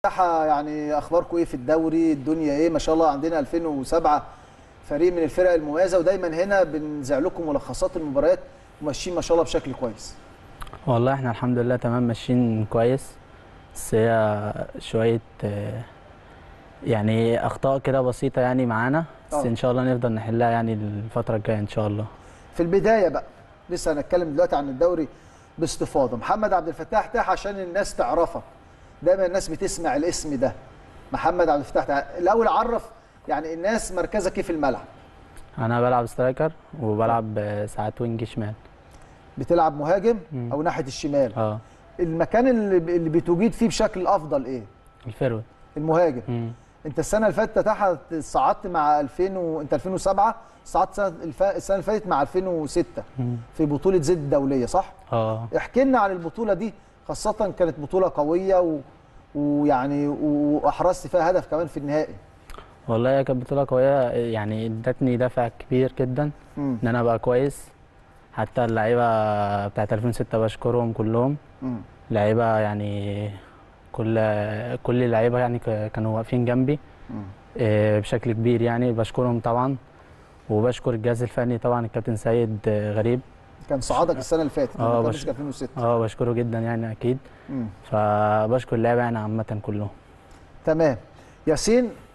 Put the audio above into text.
يعني اخباركم ايه في الدوري الدنيا ايه ما شاء الله عندنا 2007 فريق من الفرق المميزه ودايما هنا بنذيع لكم ملخصات المباريات وماشيين ما شاء الله بشكل كويس والله احنا الحمد لله تمام ماشيين كويس بس هي شوية آه، يعني أخطاء كده بسيطة يعني معانا بس آه. إن شاء الله نفضل نحلها يعني الفترة الجاية إن شاء الله في البدايه بقى لسه هنتكلم دلوقتي عن الدوري باستفاضه محمد عبد الفتاح تاح عشان الناس تعرفك دايما الناس بتسمع الاسم ده محمد عبد الفتاح تاح الاول عرف يعني الناس مركزك ايه في الملعب أنا بلعب سترايكر وبلعب آه، ساعات وينج شمال بتلعب مهاجم مم. او ناحيه الشمال اه المكان اللي اللي بتجيد فيه بشكل افضل ايه الفيرود المهاجم مم. انت السنه اللي فاتت تحت صعدت مع 2000 و... انت 2007 صعدت السنه الف... السنه اللي فاتت مع 2006 مم. في بطوله زد الدوليه صح اه احكي لنا عن البطوله دي خاصه كانت بطوله قويه و... ويعني واحرزت فيها هدف كمان في النهائي والله هي كانت بطولة قوية يعني ادتني دافع كبير جدا امم إن أنا أبقى كويس حتى اللعيبة بتاعت 2006 بشكرهم كلهم امم لعيبة يعني كل كل اللعيبة يعني ك- كانوا واقفين جنبي آه، بشكل كبير يعني بشكرهم طبعا وبشكر الجهاز الفني طبعا الكابتن سيد آه، غريب كان صعدك السنه اللي فاتت اه ما بش- كانش 2006 اه بشكره جدا يعني اكيد مم. فبشكر اللعيبه يعني عامه كلهم تمام ياسين